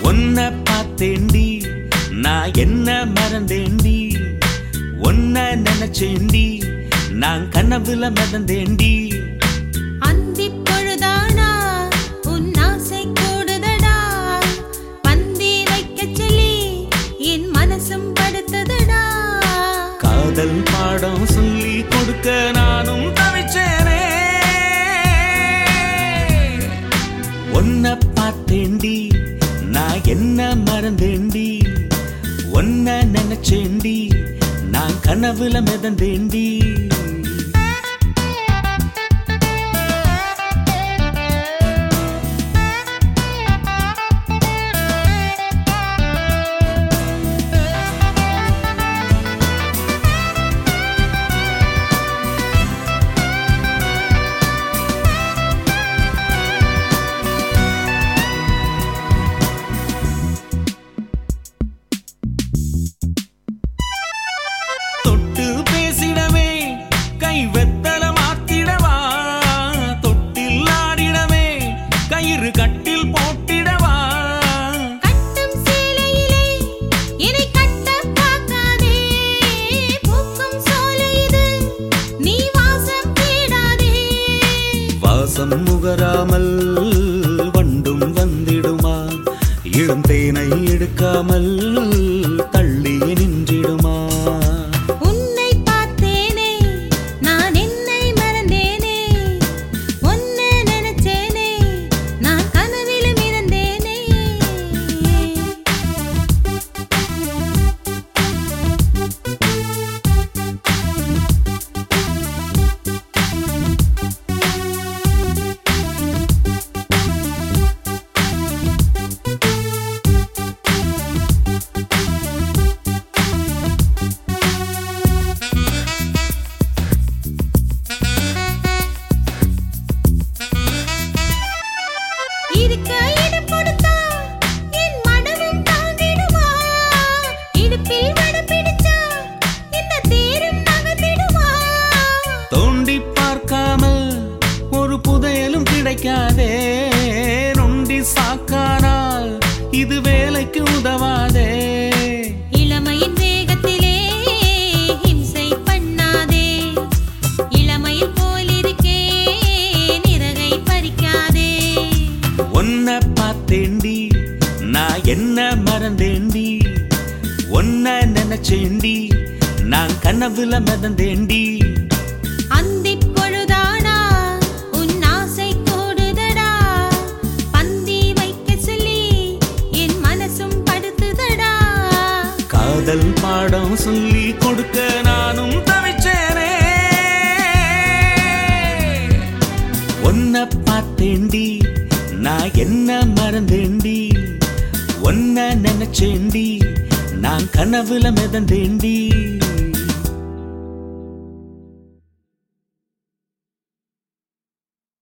உன்னை பார்த்தேண்டி நான் என்ன மறந்தேண்டி உன்னை நினைச்சேண்டி நான் கனவுல மறந்தேண்டி அந்திப் பொழுதானா உன் ஆசை கூடுதடா பந்தி வைக்கச் சொல்லி என் மனசும் படுத்ததடா காதல் பாடம் சொல்லி கொடுக்க நானும் தவிச்சேனே உன்னை பார்த்தேண்டி நான் என்ன மறந்தேண்டி உன்னை நினைச்சேண்டி நான் கனவுல மிதந்தேண்டி தொட்டு பேசிடவே கை வெத்தல மாத்திடவா தொட்டில் ஆடிடவே கயிறு கட்டில் போட்டிடவா கட்டும் சேலையிலே என்னை கட்டப் பார்க்காதே. பூக்கும் சோலை இது, நீ வாசம் தேடாதே. வாசம் முகராமல் வண்டும் வந்திடுமா இளம் தேனை எடுக்காமல் தள்ளி நின்றிடுமா உன்னை பார்த்தேனே, நான் என்னை மறந்தேனே. உன்னை நினைச்சேனே, நான் கனவிலும் இருந்தேனே. இருக்க இடம் கொடுத்தா, என் மனமும் தாங்கிடுமா? இடுப்பில் வடம் பிடிச்சா, இந்த தேரும் நகர்ந்திடுமா? தோண்டி பார்க்காமல் ஒரு புதையலும் கிடைக்காதே நொண்டி சாக்கானால் இது வேலைக்கு உதவாதே இளமையின் வேகத்திலே ஹிம்சை பண்ணாதே இளமையில் போலிருக்கேன் இறகை பறிக்காதே உன்னை பார்த்தேண்டி நான் என்ன மறந்தேண்டி உன்னை நினைச்சேண்டி நான் கனவுல மிதந்தேண்டி அந்திப் பொழுதானா உன் ஆசை கூடுதடா பந்தி வைக்க சொல்லி என் மனசும் படுத்துதடா காதல் பாடம் சொல்லி கொடுக்க நானும் தவிச்சேனே உன்னை பார்த்தேண்டி நான் என்ன மறந்தேண்டி உன்னை நினைச்சேண்டி நான் கனவுல மிதந்தேண்டி